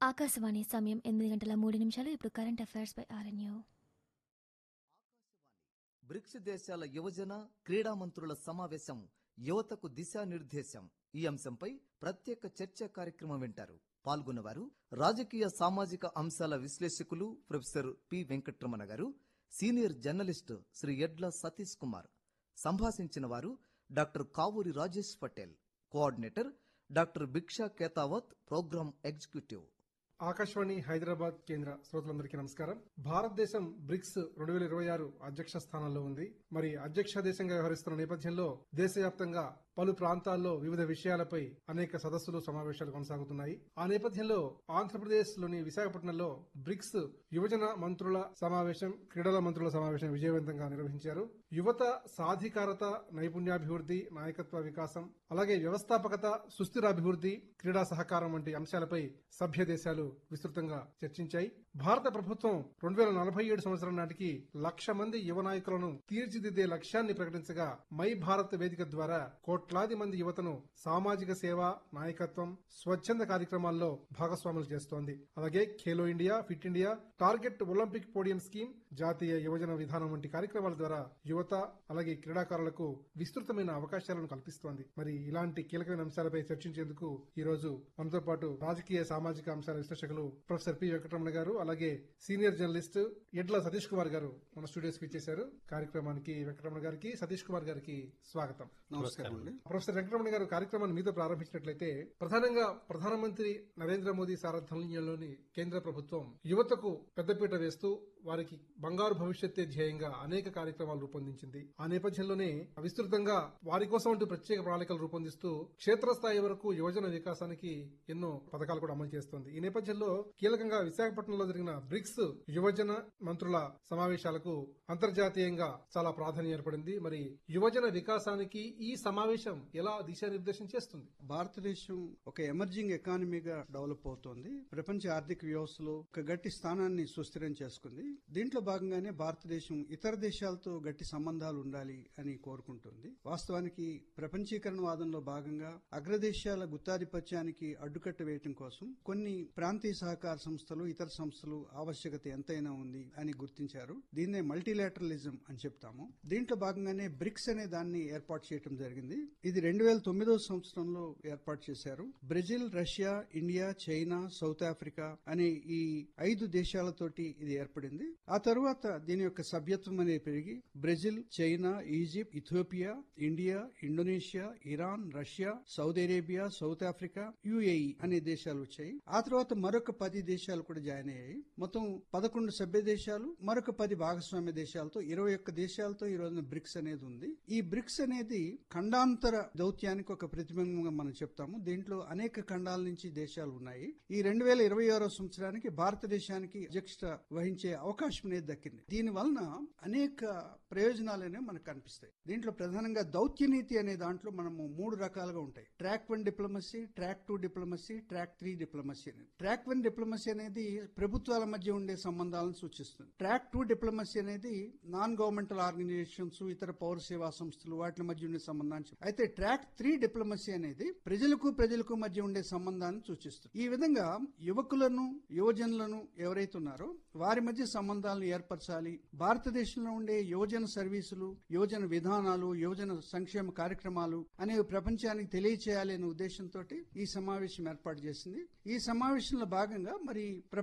ఆకాశవాణి సమయం ఎనిమిది గంటల మూడు నిమిషాలు ఇప్పుడు current affairs by RNU BRICS దేశాల యువజన క్రీడా మంత్రుల సమావేశం యువతకు దిశానిర్దేశం ఈ అంశంపై ప్రత్యేక చర్చా కార్యక్రమం వింటారు పాల్గొన్నవారు రాజకీయ సామాజిక అంశాల విశ్లేషకులు ప్రొఫెసర్ పి వెంకట్రమణ గారు సీనియర్ జర్నలిస్ట్ శ్రీ ఎడ్ల సతీష్ కుమార్ సంభాషించిన వారు doctor Kavuri Rajesh Patel coordinator doctor Bhiksha Ketavath programme executive Akashvani Hyderabad కేంద్ర శ్రోతలందరికీ నమస్కారం భారతదేశం బ్రిక్స్ రెండు వేల ఇరవై ఆరు అధ్యక్ష స్థానంలో ఉంది మరి అధ్యక్ష దేశంగా వ్యవహరిస్తున్న నేపథ్యంలో దేశవ్యాప్తంగా పలు ప్రాంతాల్లో వివిధ విషయాలపై అనేక సదస్సులు సమావేశాలు కొనసాగుతున్నాయి ఆ నేపథ్యంలో ఆంధ్రప్రదేశ్ లోని విశాఖపట్నంలో బ్రిక్స్ యువజన మంత్రుల సమావేశం క్రీడల మంత్రుల సమావేశం విజయవంతంగా నిర్వహించారు యువత సాధికారత నైపుణ్యాభివృద్ధి నాయకత్వ వికాసం అలాగే వ్యవస్థాపకత సుస్థిరాభివృద్ధి క్రీడా సహకారం వంటి అంశాలపై సభ్య దేశాలు విస్తృతంగా చర్చించాయి భారత ప్రభుత్వం రెండు వేల నలభై ఏడు సంవత్సరం నాటికి లక్ష మంది యువ నాయకులను తీర్చిదిద్దే లక్ష్యాన్ని ప్రకటించగా మై భారత్ వేదిక ద్వారా కోట్లాది మంది యువతను సామాజిక సేవ నాయకత్వం స్వచ్ఛంద కార్యక్రమాల్లో భాగస్వాములు చేస్తోంది అలాగే Khelo India fit India target Olympic podium scheme జాతీయ యువజన విధానం వంటి కార్యక్రమాల ద్వారా యువత అలాగే క్రీడాకారులకు విస్తృతమైన అవకాశాలను కల్పిస్తోంది మరి ఇలాంటి కీలకమైన అంశాలపై చర్చించేందుకు ఈ రోజు మనతో పాటు రాజకీయ సామాజిక అంశాల విశ్లేషకులు ప్రొఫెసర్ పి వెంకటరమణ గారు అలాగే సీనియర్ జర్నలిస్ట్ ఎడ్ల సతీష్ కుమార్ గారు మన స్టూడియోస్ కి ఇచ్చేశారు కార్యక్రమానికి వెంకటరమణ గారికి సతీష్ కుమార్ గారికి స్వాగతం నమస్కారం అండి ప్రొఫెసర్ వెంకటరమణ గారు కార్యక్రమాన్ని మీతో ప్రారంభించినట్లయితే ప్రధానంగా ప్రధానమంత్రి నరేంద్ర మోదీ సారథ్యంలోని కేంద్ర ప్రభుత్వం యువతకు పెద్దపీట వేస్తూ వారికి బంగారు భవిష్యత్తే ధ్యేయంగా అనేక కార్యక్రమాలు రూపొందించింది ఆ నేపథ్యంలోనే విస్తృతంగా వారి కోసం అంటూ ప్రత్యేక ప్రణాళికలు రూపొందిస్తూ క్షేత్రస్థాయి వరకు యువజన వికాసానికి ఎన్నో పథకాలు కూడా అమలు చేస్తోంది ఈ నేపథ్యంలో కీలకంగా విశాఖపట్నంలో జరిగిన బ్రిక్స్ యువజన మంత్రుల సమావేశాలకు అంతర్జాతీయంగా చాలా ప్రాధాన్యం ఏర్పడింది మరి యువజన వికాసానికి ఈ సమావేశం ఎలా దిశానిర్దేశం చేస్తుంది భారతదేశం ఒక ఎమర్జింగ్ ఎకానమీగా డెవలప్ అవుతోంది ప్రపంచ ఆర్థిక వ్యవస్థలో ఒక గట్టి స్థానాన్ని సుస్థిరం చేసుకుంది దీంట్లో భాగంగానే భారతదేశం ఇతర దేశాలతో గట్టి సంబంధాలు ఉండాలి అని కోరుకుంటుంది వాస్తవానికి ప్రపంచీకరణ వాదంలో భాగంగా అగ్రదేశాల గుత్తాధిపత్యానికి అడ్డుకట్ట వేయటం కోసం కొన్ని ప్రాంతీయ సహకార సంస్థలు ఇతర సంస్థలు ఆవశ్యకత ఎంతైనా ఉంది అని గుర్తించారు దీన్నే మల్టీలాటరలిజం అని చెప్తాము దీంట్లో భాగంగానే బ్రిక్స్ అనే దాన్ని ఏర్పాటు చేయడం జరిగింది ఇది రెండు వేల తొమ్మిదో సంవత్సరంలో ఏర్పాటు చేశారు Brazil Russia India China South Africa అనే ఈ ఐదు దేశాలతోటి ఇది ఏర్పడింది ఆ తరువాత దీని యొక్క సభ్యత్వం అనేది పెరిగి Brazil China Egypt Ethiopia India Indonesia Iran Russia Saudi Arabia South Africa UAE అనే దేశాలు వచ్చాయి ఆ తర్వాత మరొక పది దేశాలు కూడా జాయిన్ అయ్యాయి మొత్తం పదకొండు సభ్య దేశాలు మరొక పది భాగస్వామ్య దేశాలతో ఇరవై ఒక్క దేశాలతో ఈ రోజున బ్రిక్స్ అనేది ఉంది ఈ బ్రిక్స్ అనేది ఖండాంతర దౌత్యానికి ఒక ప్రతిబింబంగా మనం చెప్తాము దీంట్లో అనేక ఖండాల నుంచి దేశాలు ఉన్నాయి ఈ రెండు వేల ఇరవై ఆరో సంవత్సరానికి భారతదేశానికి అధ్యక్షత వహించే అవకాశం అనేది దక్కింది దీని వలన అనేక ప్రయోజనాలు అనేవి మనకు కనిపిస్తాయి దీంట్లో ప్రధానంగా దౌత్య నీతి అనే దాంట్లో మనము మూడు రకాలుగా ఉంటాయి track one diplomacy track two diplomacy track three diplomacy అనేది ట్రాక్ వన్ డిప్లొమసీ అనేది ప్రభుత్వాల మధ్య ఉండే సంబంధాలను సూచిస్తుంది ట్రాక్ టూ డిప్లొమసీ అనేది నాన్ గవర్నమెంటల్ ఆర్గనైజేషన్స్ ఇతర పౌర సేవా సంస్థలు వాటి మధ్య ఉండే సంబంధాన్ని చెప్- అయితే ట్రాక్ త్రీ డిప్లొమసీ అనేది ప్రజలకు ప్రజలకు మధ్య ఉండే సంబంధాన్ని సూచిస్తుంది ఈ విధంగా యువకులను యువజనులను ఎవరైతే ఉన్నారో వారి మధ్య సంబంధాలను ఏర్పరచాలి భారతదేశంలో ఉండే యువజన సర్వీసులు యువజన విధానాలు యువజన సంక్షేమ కార్యక్రమాలు అనేవి ప్రపంచానికి తెలియచేయాలి అనే ఉద్దేశంతో ఈ సమావేశం ఏర్పాటు చేసింది ఈ సమావేశంలో భాగంగా మరి